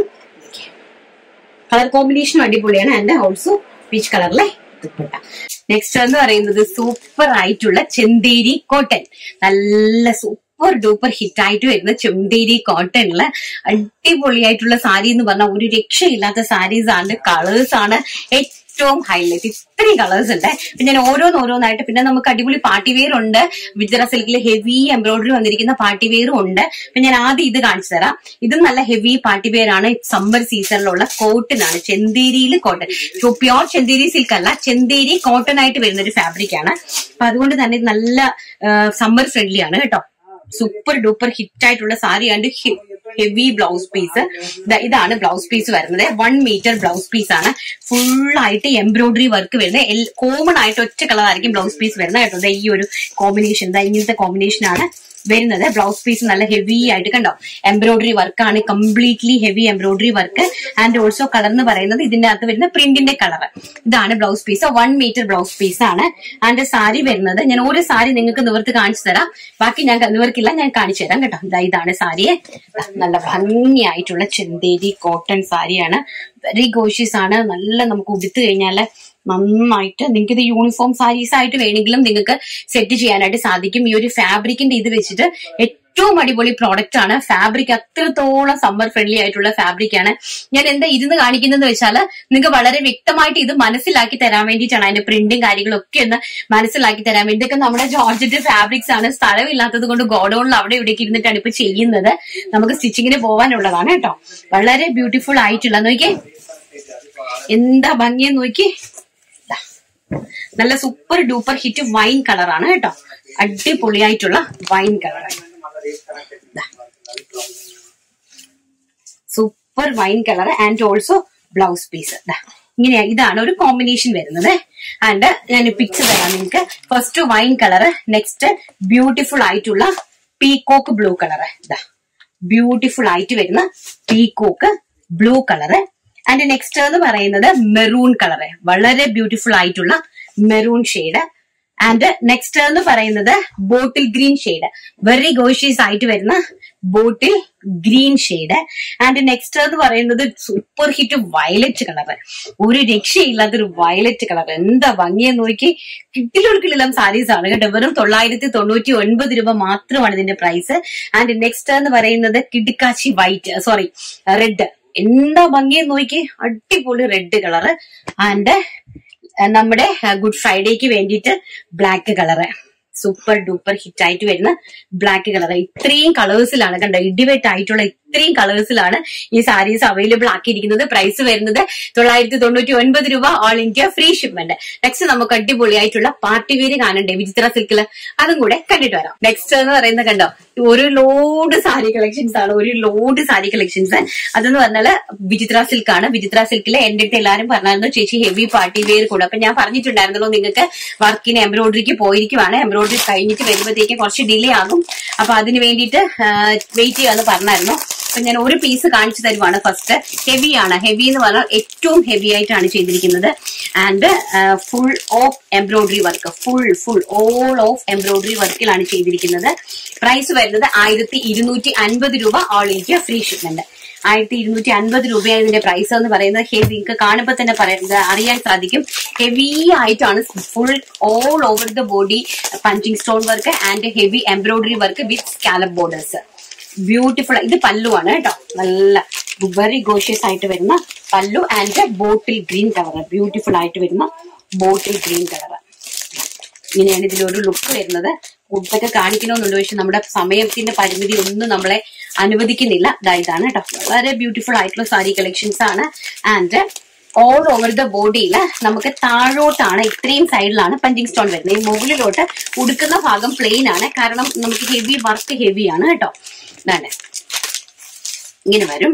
Speaker 5: കളർ കോമ്പിനേഷനും അടിപൊളിയാണ് ആൻഡ് ഓൾസോ പീച്ച് കളറിലെ ദുപ്പട്ട നെക്സ്റ്റ് എന്ന് പറയുന്നത് സൂപ്പർ ആയിട്ടുള്ള ചെന്തേരി കോട്ടൺ നല്ല സൂപ്പർ ഡൂപ്പർ ഹിറ്റ് ആയിട്ട് വരുന്ന ചെന്തേരി കോട്ടണില് അടിപൊളിയായിട്ടുള്ള സാരി എന്ന് പറഞ്ഞാൽ ഒരു രക്ഷയില്ലാത്ത സാരീസ് ആണ് കളേഴ്സ് ആണ് ഏറ്റവും ഹൈലൈറ്റ് ഇത്രയും കളേഴ്സ് ഉണ്ട് അപ്പൊ ഞാൻ ഓരോന്ന് ഓരോന്നായിട്ട് പിന്നെ നമുക്ക് അടിപൊളി പാർട്ടി വെയർ ഉണ്ട് വിജറ സിൽക്കിൽ ഹെവി എംബ്രോയിഡറി വന്നിരിക്കുന്ന പാർട്ടി വെയറും ഉണ്ട് അപ്പൊ ഞാൻ ആദ്യം ഇത് കാണിച്ചു തരാം ഇതും നല്ല ഹെവി പാർട്ടി വെയർ ആണ് സമ്മർ സീസണിലുള്ള കോട്ടനാണ് ചെന്തേരിയിൽ കോട്ടൺ പ്യോർ ചെന്തേരി സിൽക്ക് അല്ല ചെന്തേരി കോട്ടൺ ആയിട്ട് വരുന്ന ഒരു ഫാബ്രിക് ആണ് അപ്പൊ അതുകൊണ്ട് തന്നെ ഇത് നല്ല സമ്മർ ഫ്രണ്ട്ലി ആണ് കേട്ടോ സൂപ്പർ ഡൂപ്പർ ഹിറ്റ് ആയിട്ടുള്ള sari and heavy blouse piece ഇതാണ് ബ്ലൗസ് പീസ് വരുന്നത് വൺ മീറ്റർ ബ്ലൗസ് പീസ് ആണ് ഫുൾ ആയിട്ട് എംബ്രോയിഡറി വർക്ക് വരുന്നത് കോമൺ ആയിട്ട് ഒറ്റ കളർ ആയിരിക്കും ബ്ലൗസ് പീസ് വരുന്നത് കേട്ടോ ദേ ഈ ഒരു കോമ്പിനേഷൻ ഇങ്ങനത്തെ കോമ്പിനേഷൻ ആണ് വരുന്നത് ബ്ലൗസ് പീസ് നല്ല ഹെവി ആയിട്ട് കണ്ടോ എംബ്രോയിഡറി വർക്കാണ് completely heavy embroidery work and also colour എന്ന് പറയുന്നത് ഇതിന്റെ അകത്ത് വരുന്ന പ്രിന്റിന്റെ കളർ ഇതാണ് blouse piece one metre blouse piece ആണ് ആൻഡ് സാരി വരുന്നത് ഞാൻ ഒരു സാരി നിങ്ങൾക്ക് നിവർത്ത് കാണിച്ചു തരാം ബാക്കി ഞാൻ നിവർക്കില്ല ഞാൻ കാണിച്ചു തരാം കേട്ടോ ഇതാ ഇതാണ് സാരിയെ ദാ നല്ല ഭംഗിയായിട്ടുള്ള ചെന്തേരി കോട്ടൺ സാരിയാണ് വെരി ഗോഷ്യസ് ആണ് നല്ല നമുക്ക് ഉടുത്തു കഴിഞ്ഞാല് നന്നായിട്ട് നിങ്ങൾക്ക് ഇത് യൂണിഫോം സാരീസ് ആയിട്ട് വേണമെങ്കിലും നിങ്ങൾക്ക് സെറ്റ് ചെയ്യാനായിട്ട് സാധിക്കും ഈ ഒരു ഫാബ്രിക്കിന്റെ ഇത് വെച്ചിട്ട് ഏറ്റവും അടിപൊളി പ്രോഡക്റ്റ് ആണ് ഫാബ്രിക് അത്രത്തോളം സമ്മർ ഫ്രണ്ട്ലി ആയിട്ടുള്ള ഫാബ്രിക് ആണ് ഞാൻ എന്താ ഇരുന്ന് കാണിക്കുന്നത് വെച്ചാൽ നിങ്ങൾക്ക് വളരെ വ്യക്തമായിട്ട് ഇത് മനസ്സിലാക്കി തരാൻ വേണ്ടിയിട്ടാണ് അതിന്റെ പ്രിന്റും കാര്യങ്ങളും ഒക്കെ ഒന്ന് മനസ്സിലാക്കി തരാൻ വേണ്ടി ഇതൊക്കെ നമ്മുടെ ജോർജറ്റ് ഫാബ്രിക്സ് ആണ് സ്ഥലമില്ലാത്തത് കൊണ്ട് ഗോഡൌണിൽ അവിടെ ഇവിടേക്ക് ഇരുന്നിട്ടാണ് ഇപ്പൊ ചെയ്യുന്നത് നമുക്ക് സ്റ്റിച്ചിങ്ങിന് പോകാനുള്ളതാണ് കേട്ടോ വളരെ ബ്യൂട്ടിഫുൾ ആയിട്ടുള്ള നോക്കിയേ എന്താ ഭംഗിയെന്ന് നോക്കി ദാ. നല്ല സൂപ്പർ ഡൂപ്പർ ഹിറ്റ് വൈൻ കളറാണ് കേട്ടോ അടിപൊളിയായിട്ടുള്ള wine colour super wine colour and also blouse piece ഇങ്ങനെ ഇതാണ് ഒരു കോമ്പിനേഷൻ വരുന്നത് ആൻഡ് ഞാൻ പിക്ചർ തരാം നിങ്ങൾക്ക് first wine colour next beautiful ആയിട്ടുള്ള പീകോക്ക് ബ്ലൂ കളർ ഇതാ ബ്യൂട്ടിഫുൾ ആയിട്ട് വരുന്ന peacock blue colour and next എന്ന് പറയുന്നത് മെറൂൺ കളറ് വളരെ ബ്യൂട്ടിഫുൾ ആയിട്ടുള്ള മെറൂൺ ഷെയ്ഡ് ആൻഡ് നെക്സ്റ്റ് എന്ന് പറയുന്നത് bottle green shade very gorgeous ആയിട്ട് വരുന്ന bottle green shade and next എന്ന് പറയുന്നത് സൂപ്പർ ഹിറ്റ് വയലറ്റ് കളർ ഒരു രക്ഷയില്ലാത്തൊരു വയലറ്റ് കളർ എന്താ ഭംഗിയെന്ന് നോക്കി കിട്ടിലൊടുക്കിലെല്ലാം സാരീസ് ആണ് കേട്ടോ വെറും തൊള്ളായിരത്തി തൊണ്ണൂറ്റി ഒൻപത് രൂപ മാത്രമാണ് ഇതിന്റെ പ്രൈസ് ആൻഡ് നെക്സ്റ്റ് എന്ന് പറയുന്നത് കിടുക്കാച്ചി വൈറ്റ് സോറി റെഡ് എന്താ ഭംഗിയെന്ന് നോക്കി അടിപൊളി റെഡ് കളറ് ആൻഡ് നമ്മുടെ ഗുഡ് ഫ്രൈഡേക്ക് വേണ്ടിയിട്ട് black colour super duper hit ആയിട്ട് വരുന്ന ബ്ലാക്ക് കളർ ഇത്രയും കളേഴ്സിലാണ് കണ്ടോ ഇടിവെട്ട് ആയിട്ടുള്ള ഇത്രയും കളേഴ്സിലാണ് ഈ സാരീസ് അവൈലബിൾ ആക്കിയിരിക്കുന്നത് പ്രൈസ് വരുന്നത് തൊള്ളായിരത്തി തൊണ്ണൂറ്റി ഒൻപത് രൂപ all India free shipment next നമുക്ക് അടിപൊളിയായിട്ടുള്ള പാർട്ടി വെയർ കാണണ്ടേ വിചിത്ര സിൽക്കില് അതും കൂടെ കണ്ടിട്ട് വരാം നെക്സ്റ്റ് എന്ന് പറയുന്നത് കണ്ടോ ഒരു ലോഡ് സാരി കളക്ഷൻസ് ആണ് ഒരു ലോഡ് സാരി കളക്ഷൻസ് അതെന്ന് പറഞ്ഞാല് വിചിത്ര സിൽക്ക് ആണ് വിചിത്ര സിൽക്കില് എന്റെ അടുത്ത് എല്ലാവരും പറഞ്ഞായിരുന്നു ചേച്ചി ഹെവി പാർട്ടി വെയർ കൂടെ അപ്പൊ ഞാൻ പറഞ്ഞിട്ടുണ്ടായിരുന്നല്ലോ നിങ്ങൾക്ക് വർക്കിന് എംബ്രോയിഡറിക്ക് പോയിരിക്കുവാണ് എംബ്രോയിഡറി കഴിഞ്ഞിട്ട് വരുമ്പോഴത്തേക്കും കുറച്ച് ഡിലേ ആകും അപ്പൊ അതിന് വേണ്ടിയിട്ട് വെയിറ്റ് ചെയ്യാന്ന് പറഞ്ഞായിരുന്നു അപ്പൊ ഞാൻ ഒരു പീസ് കാണിച്ചു തരുവാണ് ഫസ്റ്റ് ഹെവി ആണ് ഹെവി എന്ന് പറഞ്ഞാൽ ഏറ്റവും ഹെവി ആയിട്ടാണ് ചെയ്തിരിക്കുന്നത് and full of embroidery work full full all of embroidery വർക്കിലാണ് ചെയ്തിരിക്കുന്നത് പ്രൈസ് വരുന്നത് ആയിരത്തി ഇരുന്നൂറ്റി അൻപത് രൂപ ഓൾ ഇന്ത്യ ഫ്രീ ഷിപ്മെന്റ് ആയിരത്തി ഇരുന്നൂറ്റി അൻപത് രൂപയാണ് ഇതിന്റെ പ്രൈസ് എന്ന് പറയുന്നത് ഹെവി നിങ്ങൾക്ക് കാണുമ്പോൾ തന്നെ പറയുന്നത് അറിയാൻ സാധിക്കും ഹെവി ആയിട്ടാണ് full all over the body punching stone work and heavy embroidery work with scallop borders beautiful ഇത് പല്ലുവാണ് കേട്ടോ നല്ല വെരി ഗോഷ്യസ് ആയിട്ട് വരുന്ന pallu and bottle green colour beautiful ആയിട്ട് വരുന്ന ബോട്ടിൽ ഗ്രീൻ കളർ ഇങ്ങനെയാണ് ഇതിലൊരു ലുക്ക് വരുന്നത് ഉടുപ്പൊക്കെ കാണിക്കണമെന്നുണ്ട് പക്ഷെ നമ്മുടെ സമയത്തിന്റെ പരിമിതി ഒന്നും നമ്മളെ അനുവദിക്കുന്നില്ല ദാ ഇതാണ് കേട്ടോ വളരെ ബ്യൂട്ടിഫുൾ ആയിട്ടുള്ള സാരി കളക്ഷൻസ് ആണ് ആൻഡ് ഓൾ ഓവർ ദ ബോഡിയിൽ നമുക്ക് താഴോട്ടാണ് ഇത്രയും സൈഡിലാണ് പഞ്ചിങ് സ്റ്റോൺ വരുന്നത് ഈ മുകളിലോട്ട് ഉടുക്കുന്ന ഭാഗം പ്ലെയിൻ ആണ് കാരണം നമുക്ക് ഹെവി വർക്ക് ഹെവി ആണ് കേട്ടോ ഇതാണ് ഇങ്ങനെ വരും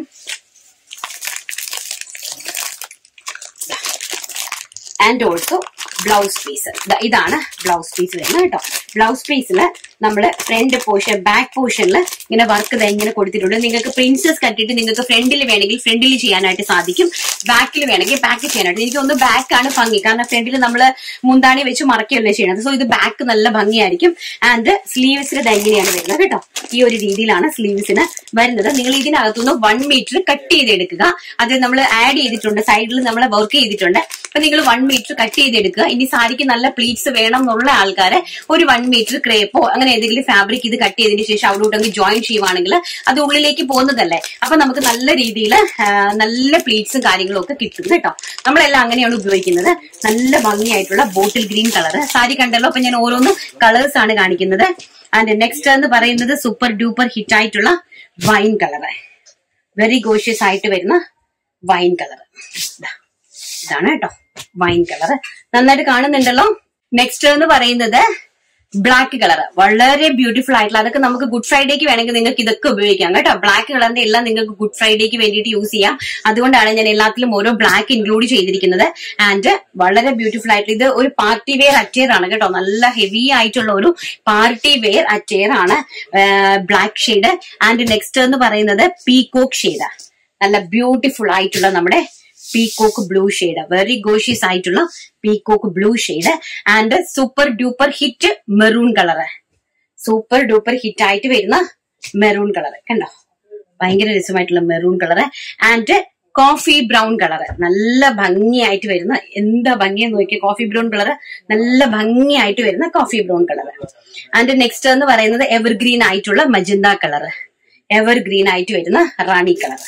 Speaker 5: ആൻഡ് ഓൾസോ ബ്ലൗസ് പീസ് ഇതാണ് ബ്ലൗസ് പീസ് വരുന്നത് കേട്ടോ ബ്ലൗസ് പീസിൽ നമ്മൾ ഫ്രണ്ട് പോർഷൻ ബാക്ക് പോർഷനിൽ ഇങ്ങനെ വർക്ക് ഇങ്ങനെ കൊടുത്തിട്ടുണ്ട് നിങ്ങൾക്ക് പ്രിൻസസ് കട്ടിട്ട് നിങ്ങൾക്ക് ഫ്രണ്ടിൽ വേണമെങ്കിൽ ഫ്രണ്ടിൽ ചെയ്യാനായിട്ട് സാധിക്കും ബാക്കിൽ വേണമെങ്കിൽ ബാക്ക് ചെയ്യാനായിട്ട് എനിക്ക് ഒന്ന് ബാക്ക് ആണ് ഭംഗി കാരണം ഫ്രണ്ടിൽ നമ്മൾ മുന്താണി വെച്ച് മറക്കുകയല്ലേ ചെയ്യുന്നത് സോ ഇത് ബാക്ക് നല്ല ഭംഗിയായിരിക്കും ആൻഡ് സ്ലീവ്സിൽ ഇങ്ങനെയാണ് വരുന്നത് കേട്ടോ ഈ ഒരു രീതിയിലാണ് സ്ലീവ്സിന് വരുന്നത് നിങ്ങൾ ഇതിനകത്തുനിന്ന് വൺ മീറ്റർ കട്ട് ചെയ്തെടുക്കുക അത് നമ്മൾ ആഡ് ചെയ്തിട്ടുണ്ട് സൈഡിൽ നമ്മൾ വർക്ക് ചെയ്തിട്ടുണ്ട് അപ്പൊ നിങ്ങൾ വൺ മീറ്റർ കട്ട് ചെയ്തെടുക്കുക ഇനി സാരിക്ക് നല്ല പ്ലീറ്റ്സ് വേണം എന്നുള്ള ആൾക്കാരെ ഒരു വൺ മീറ്റർ ക്രേപ്പോ അങ്ങനെ ഏതെങ്കിലും ഫാബ്രിക് ഇത് കട്ട് ചെയ്തതിന് ശേഷം അവിടോട്ടങ്ങ് ജോയിൻ ചെയ്യുവാണെങ്കിൽ അത് ഉള്ളിലേക്ക് പോകുന്നതല്ലേ അപ്പൊ നമുക്ക് നല്ല രീതിയിൽ നല്ല പ്ലീറ്റ്സും കാര്യങ്ങളും ഒക്കെ കിട്ടും കേട്ടോ നമ്മളെല്ലാം അങ്ങനെയാണ് ഉപയോഗിക്കുന്നത് നല്ല ഭംഗിയായിട്ടുള്ള ബോട്ടിൽ ഗ്രീൻ കളർ സാരി കണ്ടല്ലോ അപ്പൊ ഞാൻ ഓരോന്ന് കളേഴ്സ് ആണ് കാണിക്കുന്നത് ആൻഡ് നെക്സ്റ്റ് എന്ന് പറയുന്നത് സൂപ്പർ ഡൂപ്പർ ഹിറ്റ് ആയിട്ടുള്ള വൈൻ കളർ വെരി ഗോഷ്യസ് ആയിട്ട് വരുന്ന വൈൻ കളർ ഇതാണ് കേട്ടോ വൈൻ കളർ നന്നായിട്ട് കാണുന്നുണ്ടല്ലോ നെക്സ്റ്റ് എന്ന് പറയുന്നത് ബ്ലാക്ക് കളർ വളരെ ബ്യൂട്ടിഫുൾ ആയിട്ടുള്ള അതൊക്കെ നമുക്ക് ഗുഡ് ഫ്രൈഡേക്ക് വേണമെങ്കിൽ നിങ്ങൾക്ക് ഇതൊക്കെ ഉപയോഗിക്കാം കേട്ടോ ബ്ലാക്ക് കളറിന്റെ എല്ലാം നിങ്ങൾക്ക് ഗുഡ് ഫ്രൈഡേക്ക് വേണ്ടിയിട്ട് യൂസ് ചെയ്യാം അതുകൊണ്ടാണ് ഞാൻ എല്ലാത്തിലും ഓരോ ബ്ലാക്ക് ഇൻക്ലൂഡ് ചെയ്തിരിക്കുന്നത് ആൻഡ് വളരെ ബ്യൂട്ടിഫുൾ ആയിട്ട് ഇത് ഒരു പാർട്ടി വെയർ അറ്റയർ ആണ് കേട്ടോ നല്ല ഹെവി ആയിട്ടുള്ള ഒരു പാർട്ടി വെയർ അറ്റയർ ആണ് ബ്ലാക്ക് ഷെയ്ഡ് ആൻഡ് നെക്സ്റ്റ് എന്ന് പറയുന്നത് പീകോക്ക് ഷെയ്ഡ് നല്ല ബ്യൂട്ടിഫുൾ ആയിട്ടുള്ള നമ്മുടെ peacock blue shade very gorgeous ആയിട്ടുള്ള peacock blue shade and super duper hit maroon colour super duper hit ആയിട്ട് വരുന്ന മെറൂൺ കളർ കണ്ടോ ഭയങ്കര രസമായിട്ടുള്ള maroon colour and coffee brown colour നല്ല ഭംഗിയായിട്ട് വരുന്ന എന്താ ഭംഗിയെന്ന് നോക്കിയ കോഫി ബ്രൗൺ കളർ നല്ല ഭംഗിയായിട്ട് വരുന്ന coffee brown colour and next എന്ന് പറയുന്നത് എവർഗ്രീൻ ആയിട്ടുള്ള മജന്ത കളർ എവർഗ്രീൻ ആയിട്ട് വരുന്ന rani colour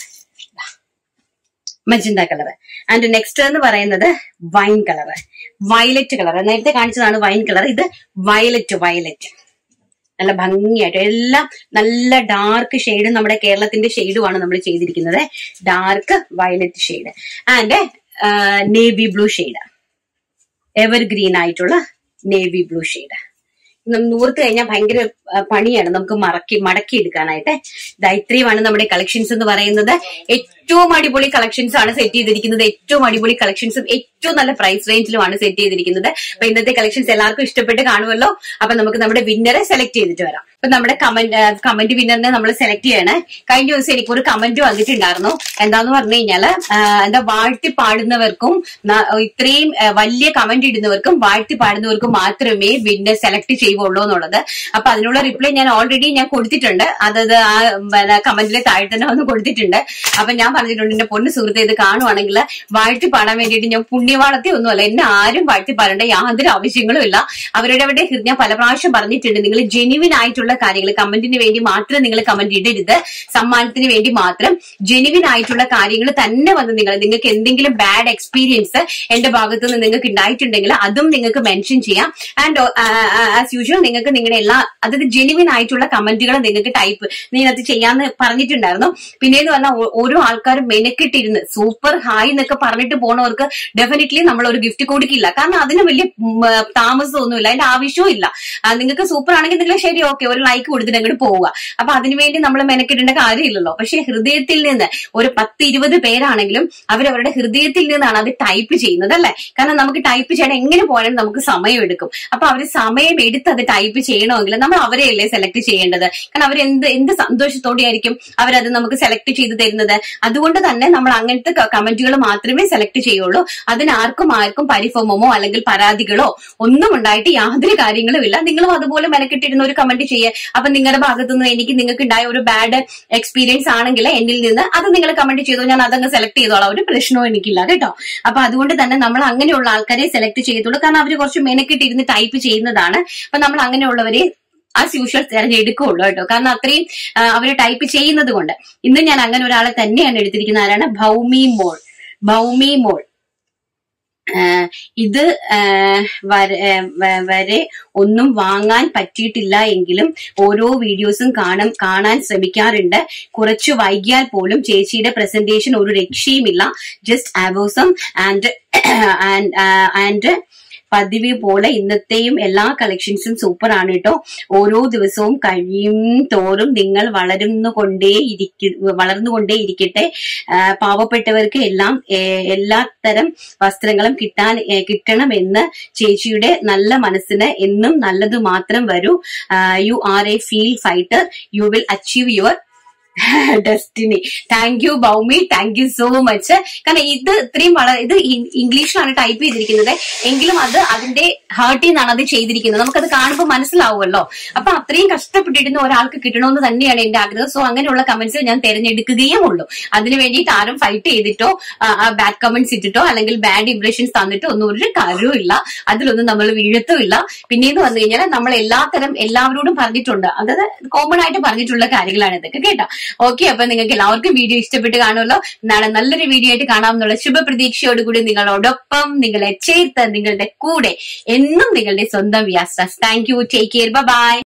Speaker 5: magenta colour and next എന്ന് പറയുന്നത് വൈൻ കളർ വയലറ്റ് കളർ നേരത്തെ കാണിച്ചതാണ് വൈൻ കളർ ഇത് വയലറ്റ് വയലറ്റ് നല്ല ഭംഗിയായിട്ട് എല്ലാം നല്ല ഡാർക്ക് ഷെയ്ഡ് നമ്മുടെ കേരളത്തിന്റെ ഷെയ്ഡുമാണ് നമ്മൾ ചെയ്തിരിക്കുന്നത് dark violet shade and navy blue shade evergreen ആയിട്ടുള്ള നേവി ബ്ലൂ ഷെയ്ഡ് നൂർത്ത് കഴിഞ്ഞാൽ ഭയങ്കര ആ, പണിയാണ് നമുക്ക് മറക്കി മടക്കി എടുക്കാനായിട്ട് ദാ ഇത്രയുമാണ് നമ്മുടെ കളക്ഷൻസ് എന്ന് പറയുന്നത് ഏറ്റവും അടിപൊളി കളക്ഷൻസ് ആണ് സെറ്റ് ചെയ്തിരിക്കുന്നത് ഏറ്റവും അടിപൊളി കളക്ഷൻസും ഏറ്റവും നല്ല പ്രൈസ് റേഞ്ചിലുമാണ് സെറ്റ് ചെയ്തിരിക്കുന്നത് അപ്പൊ ഇന്നത്തെ കളക്ഷൻസ് എല്ലാവർക്കും ഇഷ്ടപ്പെട്ട് കാണുമല്ലോ അപ്പൊ നമുക്ക് നമ്മുടെ വിന്നറെ സെലക്ട് ചെയ്തിട്ട് വരാം അപ്പൊ നമ്മുടെ കമന്റ് കമന്റ് വിന്നറിനെ നമ്മൾ സെലക്ട് ചെയ്യണേ കഴിഞ്ഞ ദിവസം എനിക്ക് ഒരു കമന്റ് വന്നിട്ടുണ്ടായിരുന്നു എന്താന്ന് പറഞ്ഞു കഴിഞ്ഞാല് ആ, എന്താ വാഴ്ത്തി പാടുന്നവർക്കും ന- ഇത്രയും ആ, വലിയ കമന്റ് ഇടുന്നവർക്കും വാഴ്ത്തി പാടുന്നവർക്കും മാത്രമേ വിന്നർ സെലക്ട് ചെയ്യുള്ളൂ എന്നുള്ളത് അപ്പൊ അതിനുള്ള റിപ്ലൈ ഞാൻ ഓൾറെഡി ഞാൻ കൊടുത്തിട്ടുണ്ട് അതത് ആ കമന്റിലെ താഴെ തന്നെ വന്ന് കൊടുത്തിട്ടുണ്ട് അപ്പൊ ഞാൻ പറഞ്ഞിട്ടുണ്ട് എന്റെ പൊന്ന് സുഹൃത്തെ ഇത് കാണുവാണെങ്കിൽ വാഴ്ത്തി പാടാൻ വേണ്ടിയിട്ട് ഞാൻ പുണ്യവാളത്തെ ഒന്നുമല്ല എന്നെ ആരും വാഴ്ത്തി പാടേണ്ട യാതൊരു ആവശ്യങ്ങളും ഇല്ല അവരുടെ അവിടെ ഞാൻ പല പ്രാവശ്യം പറഞ്ഞിട്ടുണ്ട് നിങ്ങൾ ജെനുവിൻ ആയിട്ടുള്ള കാര്യങ്ങൾ കമന്റിന് വേണ്ടി മാത്രം നിങ്ങൾ കമന്റ് ഇടരുത് സമ്മാനത്തിന് വേണ്ടി മാത്രം ജെനുവിൻ ആയിട്ടുള്ള കാര്യങ്ങൾ തന്നെ വന്ന് നിങ്ങൾ നിങ്ങൾക്ക് എന്തെങ്കിലും ബാഡ് എക്സ്പീരിയൻസ് എന്റെ ഭാഗത്തു നിന്ന് നിങ്ങൾക്ക് ഉണ്ടായിട്ടുണ്ടെങ്കിൽ അതും നിങ്ങൾക്ക് മെൻഷൻ ചെയ്യാം ആൻഡ് ആസ് യൂഷ്വൽ നിങ്ങൾക്ക് നിങ്ങളുടെ എല്ലാ അതായത് ജെനുവിൻ ആയിട്ടുള്ള കമന്റുകൾ നിങ്ങൾക്ക് ടൈപ്പ് നിങ്ങൾക്ക് ചെയ്യാന്ന് പറഞ്ഞിട്ടുണ്ടായിരുന്നു പിന്നേന്ന് പറഞ്ഞാൽ ഓ- ഓരോ ആൾക്കാരും മെനക്കെട്ടിരുന്ന് സൂപ്പർ ഹായ് എന്നൊക്കെ പറഞ്ഞിട്ട് പോണവർക്ക് ഡെഫിനറ്റ്ലി നമ്മൾ ഒരു ഗിഫ്റ്റ് കൊടുക്കില്ല കാരണം അതിന് വലിയ ഉം, ആ, താമസമൊന്നുമില്ല അതിന്റെ ആവശ്യവും ഇല്ല ആ, നിങ്ങൾക്ക് സൂപ്പർ ആണെങ്കിൽ നിങ്ങൾ ശരി ഓക്കെ ഒരു ലൈക്ക് കൊടുത്തിട്ട് അങ്ങോട്ട് പോവുക അപ്പൊ അതിനുവേണ്ടി നമ്മൾ മെനക്കെടേണ്ട കാര്യമില്ലല്ലോ പക്ഷെ ഹൃദയത്തിൽ നിന്ന് ഒരു പത്ത് ഇരുപത് പേരാണെങ്കിലും അവരവരുടെ ഹൃദയത്തിൽ നിന്നാണ് അത് ടൈപ്പ് ചെയ്യുന്നത് അല്ലെ കാരണം നമുക്ക് ടൈപ്പ് ചെയ്യാൻ എങ്ങനെ പോയാലും നമുക്ക് സമയം എടുക്കും അപ്പൊ അവര് സമയം എടുത്ത് അത് ടൈപ്പ് ചെയ്യണമെങ്കിൽ നമ്മൾ അവരെയല്ലേ സെലക്ട് ചെയ്യേണ്ടത് കാരണം അവർ എന്ത് എന്ത് സന്തോഷത്തോടെ ആയിരിക്കും അവരത് നമുക്ക് സെലക്ട് ചെയ്ത് തരുന്നത് അതുകൊണ്ട് തന്നെ നമ്മൾ അങ്ങനത്തെ കമന്റുകൾ മാത്രമേ സെലക്ട് ചെയ്യുള്ളൂ അതിന് ആർക്കും ആർക്കും പരിഭവമോ അല്ലെങ്കിൽ പരാതികളോ ഒന്നും ഉണ്ടായിട്ട് യാതൊരു കാര്യങ്ങളും ഇല്ല നിങ്ങളും അതുപോലെ മെനക്കെട്ടിരുന്ന ഒരു കമന്റ് ചെയ്യുക അപ്പൊ നിങ്ങളുടെ ഭാഗത്തുനിന്ന് എനിക്ക് നിങ്ങൾക്ക് ഉണ്ടായ ഒരു ബാഡ് എക്സ്പീരിയൻസ് ആണെങ്കിൽ എന്നിൽ നിന്ന് അത് നിങ്ങൾ കമന്റ് ചെയ്തോ ഞാൻ അതങ്ങ് സെലക്ട് ചെയ്തോളാം ഒരു പ്രശ്നവും എനിക്കില്ല കേട്ടോ അപ്പൊ അതുകൊണ്ട് തന്നെ നമ്മൾ അങ്ങനെയുള്ള ആൾക്കാരെ സെലക്ട് ചെയ്തോളൂ കാരണം അവർ കുറച്ച് മെനക്കെട്ടിരുന്ന് ടൈപ്പ് ചെയ്യുന്നതാണ് അപ്പൊ നമ്മൾ അങ്ങനെയുള്ളവരെ ആസ് യൂഷ്വൽ തിരഞ്ഞെടുക്കുള്ളൂ കേട്ടോ കാരണം അത്രയും അവർ ടൈപ്പ് ചെയ്യുന്നത് കൊണ്ട് ഇന്ന് ഞാൻ അങ്ങനെ ഒരാളെ തന്നെയാണ് എടുത്തിരിക്കുന്ന ആരാണ് ഭൗമി മോൾ ഭൗമി മോൾ ആഹ് ഇത് ആഹ് വര- ആഹ് വ- വരെ ഒന്നും വാങ്ങാൻ പറ്റിയിട്ടില്ല എങ്കിലും ഓരോ വീഡിയോസും കാണാൻ കാണാൻ ശ്രമിക്കാറുണ്ട് കുറച്ച് വൈകിയാൽ പോലും ചേച്ചിയുടെ പ്രസന്റേഷൻ ഒരു രക്ഷയുമില്ല ജസ്റ്റ് ആവോസം ആൻഡ് ആൻഡ് പതിവ് പോലെ ഇന്നത്തെയും എല്ലാ കളക്ഷൻസും സൂപ്പർ ആണ് കേട്ടോ ഓരോ ദിവസവും കഴിയും തോറും നിങ്ങൾ വളരുന്നുകൊണ്ടേ ഇരിക്ക വളർന്നുകൊണ്ടേ ഇരിക്കട്ടെ ആ, പാവപ്പെട്ടവർക്ക് എല്ലാം ഏ, എല്ലാ തരം വസ്ത്രങ്ങളും കിട്ടാൻ ഏ, കിട്ടണമെന്ന് ചേച്ചിയുടെ നല്ല മനസ്സിന് എന്നും നല്ലത് മാത്രം വരൂ you are a field fighter you will achieve your destiny thank you ബൗമി താങ്ക് യു സോ മച്ച് കാരണം ഇത് ഇത്രയും വളരെ ഇത് ഇ- ഇംഗ്ലീഷിലാണ് ടൈപ്പ് ചെയ്തിരിക്കുന്നത് എങ്കിലും അത് അതിന്റെ ഹാർട്ടിൽ നിന്നാണ് അത് ചെയ്തിരിക്കുന്നത് നമുക്കത് കാണുമ്പോൾ മനസ്സിലാവുമല്ലോ അപ്പൊ അത്രയും കഷ്ടപ്പെട്ടിരുന്ന ഒരാൾക്ക് കിട്ടണമെന്ന് തന്നെയാണ് എന്റെ ആഗ്രഹം സോ അങ്ങനെയുള്ള കമന്റ്സ് ഞാൻ തിരഞ്ഞെടുക്കുകയും ഉള്ളൂ അതിന് വേണ്ടിയിട്ട് ആരും ഫൈറ്റ് ചെയ്തിട്ടോ ബാഡ് കമന്റ്സ് ഇട്ടിട്ടോ അല്ലെങ്കിൽ ബാഡ് ഇംപ്രഷൻസ് തന്നിട്ടോ ഒന്നും ഒരു കാര്യവും ഇല്ല അതിലൊന്നും നമ്മൾ വീഴത്തുമില്ല പിന്നീട് വന്നു കഴിഞ്ഞാൽ നമ്മൾ എല്ലാത്തരം എല്ലാവരോടും പറഞ്ഞിട്ടുണ്ട് അതായത് കോമൺ ആയിട്ട് പറഞ്ഞിട്ടുള്ള കാര്യങ്ങളാണ് ഇതൊക്കെ കേട്ടോ ഓക്കെ അപ്പൊ നിങ്ങൾക്ക് എല്ലാവർക്കും വീഡിയോ ഇഷ്ടപ്പെട്ട് കാണുമല്ലോ നാളെ നല്ലൊരു വീഡിയോ ആയിട്ട് കാണാമെന്നുള്ള ശുഭപ്രതീക്ഷയോടുകൂടി നിങ്ങളോടൊപ്പം നിങ്ങളെ ചേർത്ത് നിങ്ങളുടെ കൂടെ എന്നും നിങ്ങളുടെ സ്വന്തം വ്യാസ്റ്റാസ് thank you take care by